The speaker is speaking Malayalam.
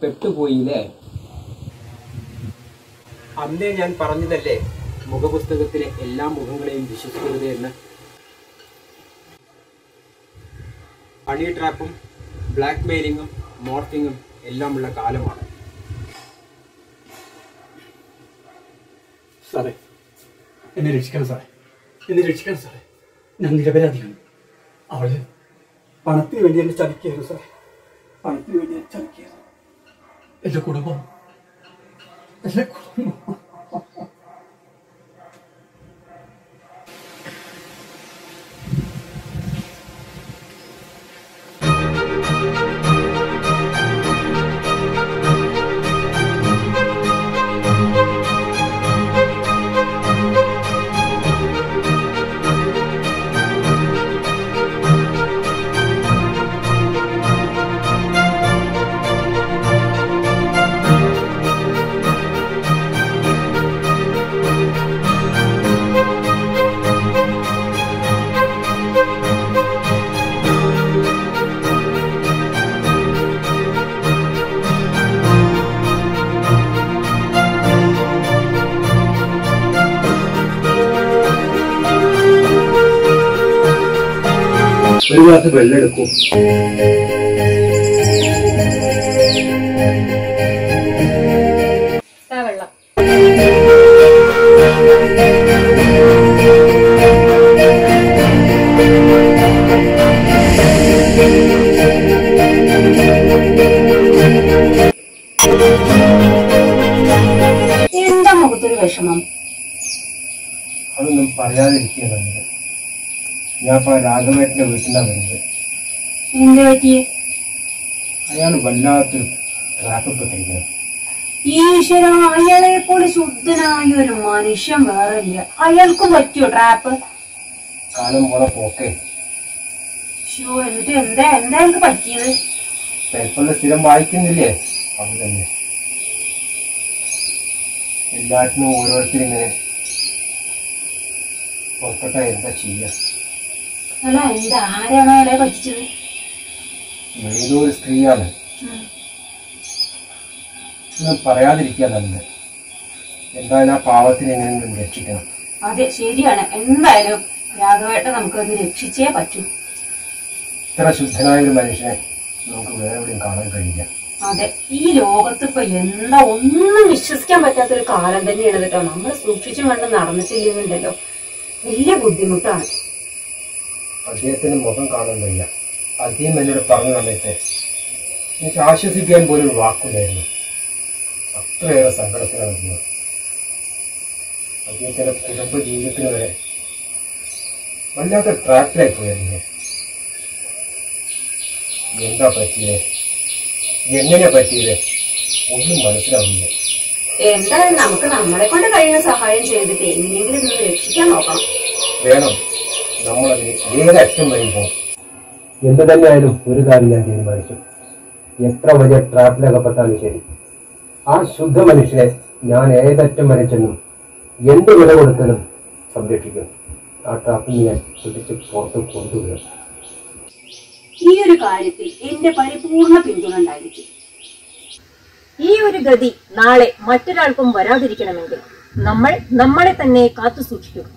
പെട്ടുപോയില്ലേ അന്നേ ഞാൻ പറഞ്ഞതല്ലേ മുഖപുസ്തകത്തിലെ എല്ലാ മുഖങ്ങളെയും വിശ്വസിക്കരുത് എന്ന് ഹണി ട്രാപ്പും ബ്ലാക്ക് മെയിലിങ്ങും മോർഫിങ്ങും എല്ലാമുള്ള കാലമാണ് സാറേ എന്നെ രക്ഷിക്കണം സാറേ എന്നെ രക്ഷിക്കണം സാറേ ഞാൻ നിരപരാധിയാണ് അവള് പണത്തിന് വേണ്ടി എന്നെ ചതിക്കുകയായിരുന്നു സാറേ പണത്തിന് വേണ്ടി എന്നെ ചതിക്കുകയായിരുന്നു എന്റെ കുടുംബം എന്റെ കുടുംബം ഒരു ഗ്ലാസ് വെള്ളം എടുക്കൂ വെള്ളം എന്താ മുഖത്തൊരു വിഷമം അതൊന്നും പറയാതിരിക്കുക നല്ലത് ഞാൻ ഇപ്പൊ രാഘവേട്ടന്റെ വീട്ടിൽ നിന്നാണ് വരുന്നത് എന്താ പറ്റിയേ അയാൾ വല്ലാത്തൊരു ട്രാപ്പിൽപ്പെട്ടിരിക്കുന്നത് ഈശ്വര അയാളെ പോലെ ശുദ്ധനായ ഒരു മനുഷ്യൻ വേറെ ഇല്ല അയാൾക്കും പറ്റിയോ ട്രാപ്പ് കാലം പോണ പോക്കെ ഷോ എന്നിട്ട് എന്താ എന്താ എനിക്ക് പറ്റിയത് പേപ്പറിൽ സ്ഥിരം വായിക്കുന്നില്ലേ അത് തന്നെ എല്ലാറ്റിനും ഓരോരുത്തരിങ്ങനെ പുറപ്പെട്ട എന്താ ചെയ്യാ അല്ല എന്താ ആരാണ് അയാളെ പറ്റിച്ചത് ഏതോ ഒരു സ്ത്രീയാണ് ഒന്നും പറയാതിരിക്കുക നല്ലത് എന്തായാലും ആ പാവത്തിനെ എങ്ങനെയെങ്കിലും രക്ഷിക്കണം അതെ ശരിയാണ് എന്തായാലും രാഘവേട്ട നമുക്കത് രക്ഷിച്ചേ പറ്റൂ ഇത്ര ശുദ്ധനായ ഒരു മനുഷ്യനെ നമുക്ക് വേറെ എവിടെയും കാണാൻ കഴിയില്ല അതെ ഈ ലോകത്ത് ഇപ്പൊ എന്താ ഒന്നും വിശ്വസിക്കാൻ പറ്റാത്തൊരു കാലം തന്നെയാണ് കേട്ടോ നമ്മൾ സൂക്ഷിച്ചും കണ്ട് നടന്നിട്ടില്ലെന്നുണ്ടല്ലോ വലിയ ബുദ്ധിമുട്ടാണ് അദ്ദേഹത്തിന്റെ മുഖം കാണാൻ വയ്യ അദ്ദേഹം എന്നോട് പറഞ്ഞ സമയത്ത് എനിക്ക് ആശ്വസിക്കാൻ പോലും ഒരു വാക്കില്ലായിരുന്നു അത്രയേറെ സങ്കടത്തിലായിരുന്നു അദ്ദേഹത്തിന്റെ കുടുംബ ജീവിതത്തിന് വരെ വല്ലാത്ത ട്രാക്കിലായി പോയായിരുന്നു എന്താ പറ്റിയത് എങ്ങനെ പറ്റിയത് ഒന്നും മനസ്സിലാവില്ല എന്തായാലും നമുക്ക് നമ്മളെ കൊണ്ട് കഴിയുന്ന സഹായം ചെയ്തിട്ട് എങ്ങനെയെങ്കിലും ഒന്ന് രക്ഷിക്കാൻ നോക്കണം വേണം നമ്മളതിന് ഏതറ്റം വരെ പോകും എന്ത് തന്നെയായാലും ഒരു കാര്യം ഞാൻ തീരുമാനിച്ചു എത്ര വലിയ ട്രാപ്പിലകപ്പെട്ടാലും ശരി ആ ശുദ്ധ മനുഷ്യനെ ഞാൻ ഏതറ്റം വരെ ചെന്നും എന്ത് വില കൊടുത്താലും സംരക്ഷിക്കും ആ ട്രാപ്പിൽ നിന്ന് ഞാൻ പിടിച്ച് പുറത്ത് കൊണ്ടുവരും ഈ ഒരു കാര്യത്തിൽ എന്റെ പരിപൂർണ പിന്തുണ ഉണ്ടായിരിക്കും ഈ ഒരു ഗതി നാളെ മറ്റൊരാൾക്കും വരാതിരിക്കണമെങ്കിൽ നമ്മൾ നമ്മളെ തന്നെ കാത്തു സൂക്ഷിക്കുക